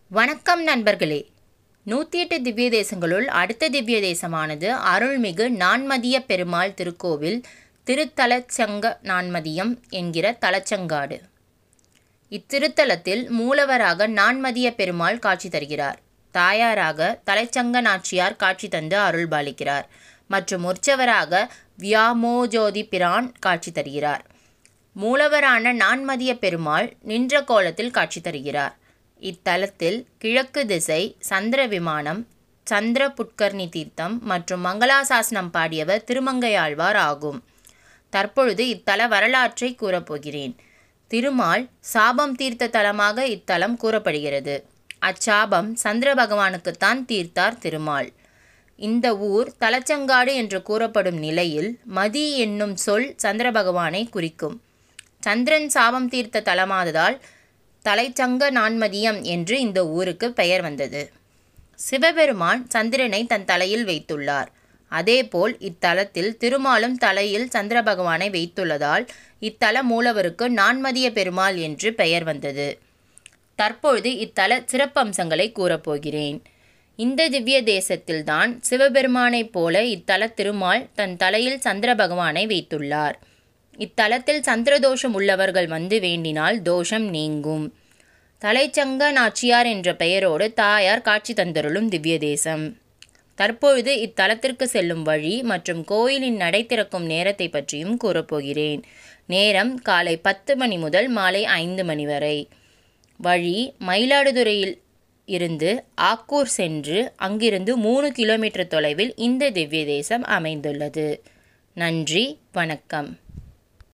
வணக்கம் நண்பர்களே நூற்றி எட்டு திவ்ய தேசங்களுள் அடுத்த திவ்ய தேசமானது அருள்மிகு நான்மதிய பெருமாள் திருக்கோவில் திருத்தலச்சங்க நான்மதியம் என்கிற தலச்சங்காடு இத்திருத்தலத்தில் மூலவராக நான்மதிய பெருமாள் காட்சி தருகிறார் தாயாராக தலைச்சங்க நாச்சியார் காட்சி தந்து அருள்பாலிக்கிறார் மற்றும் உற்சவராக வியாமோஜோதி பிரான் காட்சி தருகிறார் மூலவரான நான்மதிய பெருமாள் நின்ற கோலத்தில் காட்சி தருகிறார் இத்தலத்தில் கிழக்கு திசை சந்திர விமானம் சந்திர புட்கர்ணி தீர்த்தம் மற்றும் மங்களாசாசனம் பாடியவர் திருமங்கையாழ்வார் ஆகும் தற்பொழுது இத்தல வரலாற்றை கூறப்போகிறேன் திருமால் சாபம் தீர்த்த தலமாக இத்தலம் கூறப்படுகிறது அச்சாபம் சந்திர பகவானுக்குத்தான் தீர்த்தார் திருமால் இந்த ஊர் தலச்சங்காடு என்று கூறப்படும் நிலையில் மதி என்னும் சொல் சந்திர பகவானை குறிக்கும் சந்திரன் சாபம் தீர்த்த தலமாததால் தலைச்சங்க நான்மதியம் என்று இந்த ஊருக்கு பெயர் வந்தது சிவபெருமான் சந்திரனை தன் தலையில் வைத்துள்ளார் அதேபோல் இத்தலத்தில் திருமாலும் தலையில் சந்திர பகவானை வைத்துள்ளதால் இத்தல மூலவருக்கு நான்மதிய பெருமாள் என்று பெயர் வந்தது தற்பொழுது இத்தல சிறப்பம்சங்களை கூறப்போகிறேன் இந்த திவ்ய தேசத்தில்தான் சிவபெருமானைப் போல இத்தல திருமால் தன் தலையில் சந்திர பகவானை வைத்துள்ளார் இத்தலத்தில் சந்திரதோஷம் உள்ளவர்கள் வந்து வேண்டினால் தோஷம் நீங்கும் தலைச்சங்க நாச்சியார் என்ற பெயரோடு தாயார் காட்சி தந்தருளும் திவ்ய தேசம் தற்பொழுது இத்தலத்திற்கு செல்லும் வழி மற்றும் கோயிலின் நடை திறக்கும் நேரத்தை பற்றியும் கூறப்போகிறேன் நேரம் காலை பத்து மணி முதல் மாலை ஐந்து மணி வரை வழி மயிலாடுதுறையில் இருந்து ஆக்கூர் சென்று அங்கிருந்து மூணு கிலோமீட்டர் தொலைவில் இந்த திவ்ய தேசம் அமைந்துள்ளது நன்றி வணக்கம்